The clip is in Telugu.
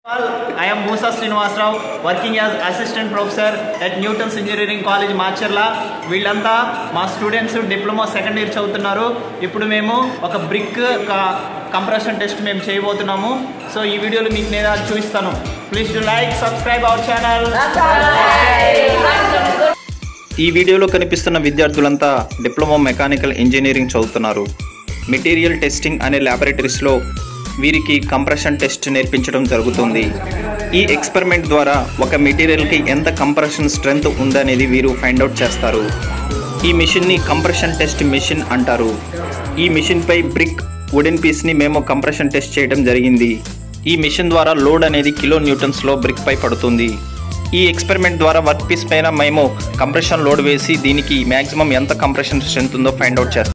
I am Musa Srinivasrao, working as assistant professor at Newton's Engineering College, Macherla వీళ్ళంతా మా స్టూడెంట్స్ డిప్లొమా సెకండ్ ఇయర్ చదువుతున్నారు ఇప్పుడు మేము ఒక బ్రిక్ కంప్రెషన్ టెస్ట్ మేము చేయబోతున్నాము సో ఈ వీడియోలో మీకు నేను అది చూపిస్తాను please to like subscribe our channel ఈ వీడియోలో కనిపిస్తున్న విద్యార్థులంతా డిప్లొమా మెకానికల్ ఇంజనీరింగ్ చదువుతున్నారు మెటీరియల్ టెస్టింగ్ అనే ల్యాబొరేటరీస్లో వీరికి కంప్రెషన్ టెస్ట్ నేర్పించడం జరుగుతుంది ఈ ఎక్స్పెరిమెంట్ ద్వారా ఒక మెటీరియల్కి ఎంత కంప్రెషన్ స్ట్రెంగ్త్ ఉందనేది వీరు ఫైండ్ అవుట్ చేస్తారు ఈ మిషన్ని కంప్రెషన్ టెస్ట్ మిషన్ అంటారు ఈ మిషన్పై బ్రిక్ వుడెన్ పీస్ని మేము కంప్రెషన్ టెస్ట్ చేయడం జరిగింది ఈ మిషన్ ద్వారా లోడ్ అనేది కిలో న్యూటన్స్లో బ్రిక్ పై పడుతుంది ఈ ఎక్స్పెరిమెంట్ ద్వారా వర్క్ పీస్ పైన మేము కంప్రెషన్ లోడ్ వేసి దీనికి మ్యాక్సిమం ఎంత కంప్రెషన్ స్ట్రెంత్ ఉందో ఫైండ్ అవుట్ చేస్తాం